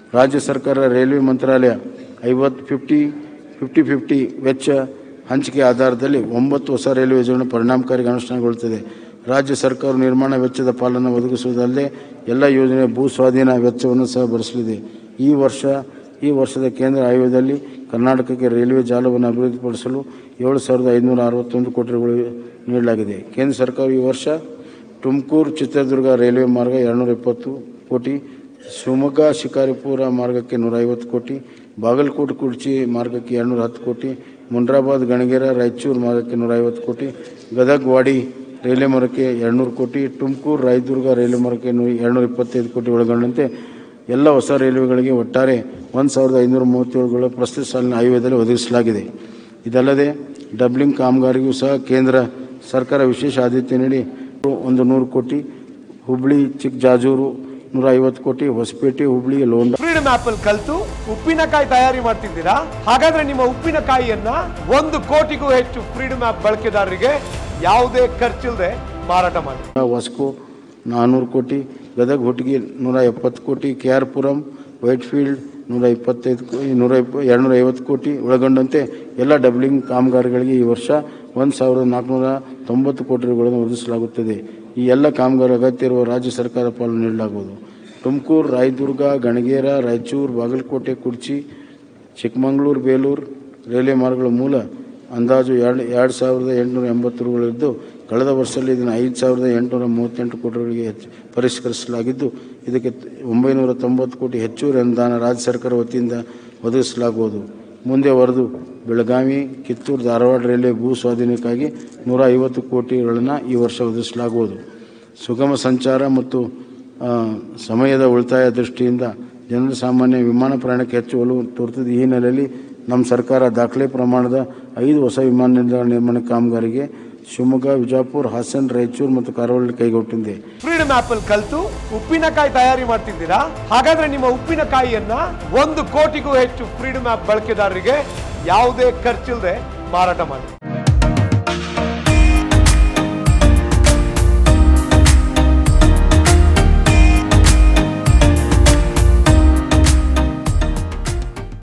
ರಾಜ್ಯ ಸರ್ಕಾರ ರೈಲ್ವೆ ಮಂತ್ರಾಲಯ ಐವತ್ತು ಫಿಫ್ಟಿ ಫಿಫ್ಟಿ ಫಿಫ್ಟಿ ವೆಚ್ಚ ಹಂಚಿಕೆ ಆಧಾರದಲ್ಲಿ ಒಂಬತ್ತು ಹೊಸ ರೈಲ್ವೆ ಯೋಜನೆ ಪರಿಣಾಮಕಾರಿ ಅನುಷ್ಠಾನಗೊಳ್ಳುತ್ತದೆ ರಾಜ್ಯ ಸರ್ಕಾರ ನಿರ್ಮಾಣ ವೆಚ್ಚದ ಪಾಲನ್ನು ಒದಗಿಸುವುದಲ್ಲದೆ ಎಲ್ಲ ಯೋಜನೆ ಭೂ ಸ್ವಾಧೀನ ವೆಚ್ಚವನ್ನು ಸಹ ಭರಿಸಲಿದೆ ಈ ವರ್ಷ ಈ ವರ್ಷದ ಕೇಂದ್ರ ಆಯೋಗದಲ್ಲಿ ಕರ್ನಾಟಕಕ್ಕೆ ರೈಲ್ವೆ ಜಾಲವನ್ನು ಅಭಿವೃದ್ಧಿಪಡಿಸಲು ಏಳು ಸಾವಿರದ ಐದುನೂರ ಅರವತ್ತೊಂದು ಕೋಟಿ ರೂಪಾಯಿ ನೀಡಲಾಗಿದೆ ಕೇಂದ್ರ ಸರ್ಕಾರ ಈ ವರ್ಷ ತುಮಕೂರು ಚಿತ್ರದುರ್ಗ ರೈಲ್ವೆ ಮಾರ್ಗ ಎರಡುನೂರ ಇಪ್ಪತ್ತು ಕೋಟಿ ಶಿವಮೊಗ್ಗ ಶಿಕಾರಿಪುರ ಮಾರ್ಗಕ್ಕೆ ನೂರ ಐವತ್ತು ಕೋಟಿ ಬಾಗಲಕೋಟೆ ಕುರ್ಚಿ ಮಾರ್ಗಕ್ಕೆ ಎರಡುನೂರ ಹತ್ತು ಕೋಟಿ ಮುಂಡ್ರಾಬಾದ್ ಗಣಗೇರ ರಾಯಚೂರು ಮಾರ್ಗಕ್ಕೆ ನೂರ ಐವತ್ತು ಕೋಟಿ ಗದಗ ವಾಡಿ ರೈಲ್ವೆ ಮಾರ್ಗಕ್ಕೆ ಎರಡುನೂರು ಕೋಟಿ ತುಮಕೂರು ರಾಯದುರ್ಗ ರೈಲ್ವೆ ಮಾರ್ಗಕ್ಕೆ ನೂ ಎರಡುನೂರ ಇಪ್ಪತ್ತೈದು ಕೋಟಿ ಒಳಗೊಂಡಂತೆ ಎಲ್ಲ ಹೊಸ ರೈಲ್ವೆಗಳಿಗೆ ಒಟ್ಟಾರೆ ಒಂದು ಸಾವಿರದ ಐನೂರ ಮೂವತ್ತೇಳುಗಳ ಪ್ರಸ್ತುತ ಸಾಲಿನ ಆಯವ್ಯಯದಲ್ಲಿ ಒದಗಿಸಲಾಗಿದೆ ಇದಲ್ಲದೆ ಡಬ್ಲಿಂಗ್ ಕಾಮಗಾರಿಗೂ ಸಹ ಕೇಂದ್ರ ಸರ್ಕಾರ ವಿಶೇಷ ಆದ್ಯತೆ ನೀಡಿ ಒಂದು ನೂರು ಕೋಟಿ ಹುಬ್ಳಿ ಚಿಕ್ಕಜಾಜೂರು ನೂರ ಐವತ್ತು ಕೋಟಿ ಹೊಸಪೇಟೆ ಹುಬ್ಳಿ ಲೋಂಡ ಫ್ರೀಡಮ್ ಆಪ್ ಅಲ್ಲಿ ಕಲ್ತು ಉಪ್ಪಿನಕಾಯಿ ತಯಾರಿ ಮಾಡ್ತಿದ್ದೀರಾ ಹಾಗಾದ್ರೆ ನಿಮ್ಮ ಉಪ್ಪಿನಕಾಯಿಯನ್ನ ಒಂದು ಕೋಟಿಗೂ ಹೆಚ್ಚು ಫ್ರೀಡಮ್ ಆಪ್ ಬಳಕೆದಾರರಿಗೆ ಯಾವುದೇ ಖರ್ಚಿಲ್ಲದೆ ಮಾರಾಟ ಮಾಡಿ ವಾಸ್ಕೋ ನಾನ್ನೂರು ಕೋಟಿ ಗದಗ ಹುಟ್ಟಿಗೆ ನೂರ ಎಪ್ಪತ್ತು ಕೋಟಿ ಕೆ ಆರ್ ಪುರಂ ವೈಟ್ಫೀಲ್ಡ್ ನೂರ ಇಪ್ಪತ್ತೈದು ಕೋ- ನೂರ ಇಪ್ಪ ಎರಡುನೂರ ಐವತ್ತು ಕೋಟಿ ಒಳಗೊಂಡಂತೆ ಎಲ್ಲ ಡಬ್ಲಿಂಗ್ ಕಾಮಗಾರಿಗಳಿಗೆ ಈ ವರ್ಷ ಒಂದು ಸಾವಿರದ ನಾಲ್ಕುನೂರ ತೊಂಬತ್ತು ಕೋಟಿ ರೂಪಾಯಿಗಳನ್ನು ಒದಗಿಸಲಾಗುತ್ತದೆ ಈ ಎಲ್ಲ ಕಾಮಗಾರಿ ಅಗತ್ಯ ಇರುವ ರಾಜ್ಯ ಸರ್ಕಾರ ಪಾಲು ನೀಡಲಾಗುವುದು ತುಮಕೂರು ರಾಯದುರ್ಗ ಗಣಗೇರ ರಾಯಚೂರು ಬಾಗಲಕೋಟೆ ಕುರ್ಚಿ ಚಿಕ್ಕಮಗಳೂರು ಬೇಲೂರು ರೈಲ್ವೆ ಮಾರ್ಗಗಳ ಮೂಲ ಅಂದಾಜು ಎರಡು ಎರಡು ಸಾವಿರದ ಎಂಟುನೂರ ಎಂಬತ್ತು ರೂಗಳಿದ್ದು ಕಳೆದ ವರ್ಷದಲ್ಲಿ ಇದನ್ನು ಐದು ಸಾವಿರದ ಎಂಟುನೂರ ಮೂವತ್ತೆಂಟು ಕೋಟಿಗಳಿಗೆ ಹೆಚ್ಚು ಪರಿಷ್ಕರಿಸಲಾಗಿದ್ದು ಇದಕ್ಕೆ ಒಂಬೈನೂರ ತೊಂಬತ್ತು ಕೋಟಿ ಹೆಚ್ಚುವರಿ ಅನುದಾನ ರಾಜ್ಯ ಸರ್ಕಾರ ವತಿಯಿಂದ ಒದಗಿಸಲಾಗುವುದು ಮುಂದೆ ವರೆದು ಬೆಳಗಾವಿ ಕಿತ್ತೂರು ಧಾರವಾಡ ರೈಲ್ವೆ ಭೂ ಸ್ವಾಧೀನಕ್ಕಾಗಿ ನೂರ ಐವತ್ತು ಕೋಟಿಗಳನ್ನು ಈ ವರ್ಷ ಒದಗಿಸಲಾಗುವುದು ಸುಗಮ ಸಂಚಾರ ಮತ್ತು ಆ, ಸಮಯದ ಉಳಿತಾಯ ದೃಷ್ಟಿಯಿಂದ ಜನರ ಸಾಮಾನ್ಯ ವಿಮಾನ ಪ್ರಯಾಣಕ್ಕೆ ಹೆಚ್ಚು ಒಲವು ತೋರುತ್ತದೆ ಈ ಹಿನ್ನೆಲೆಯಲ್ಲಿ ನಮ್ಮ ಸರ್ಕಾರ ದಾಖಲೆ ಪ್ರಮಾಣದ ಐದು ಹೊಸ ವಿಮಾನ ನಿಲ್ದಾಣ ನಿರ್ಮಾಣ ಕಾಮಗಾರಿಗೆ ಶಿವಮೊಗ್ಗ ವಿಜಯಪುರ ಹಾಸನ ರಾಯಚೂರು ಮತ್ತು ಕಾರವಾರ ಕೈಗೊಟ್ಟಿದೆ ಫ್ರೀಡಮ್ ಆಪ್ ಅಲ್ಲಿ ಕಲ್ತು ಉಪ್ಪಿನಕಾಯಿ ತಯಾರಿ ಮಾಡ್ತಿದ್ದೀರಾ ಹಾಗಾದ್ರೆ ನಿಮ್ಮ ಉಪ್ಪಿನಕಾಯಿಯನ್ನ ಒಂದು ಕೋಟಿಗೂ ಹೆಚ್ಚು ಫ್ರೀಡಮ್ ಆಪ್ ಬಳಕೆದಾರರಿಗೆ ಯಾವುದೇ ಖರ್ಚಿಲ್ಲದೆ ಮಾರಾಟ ಮಾಡಿ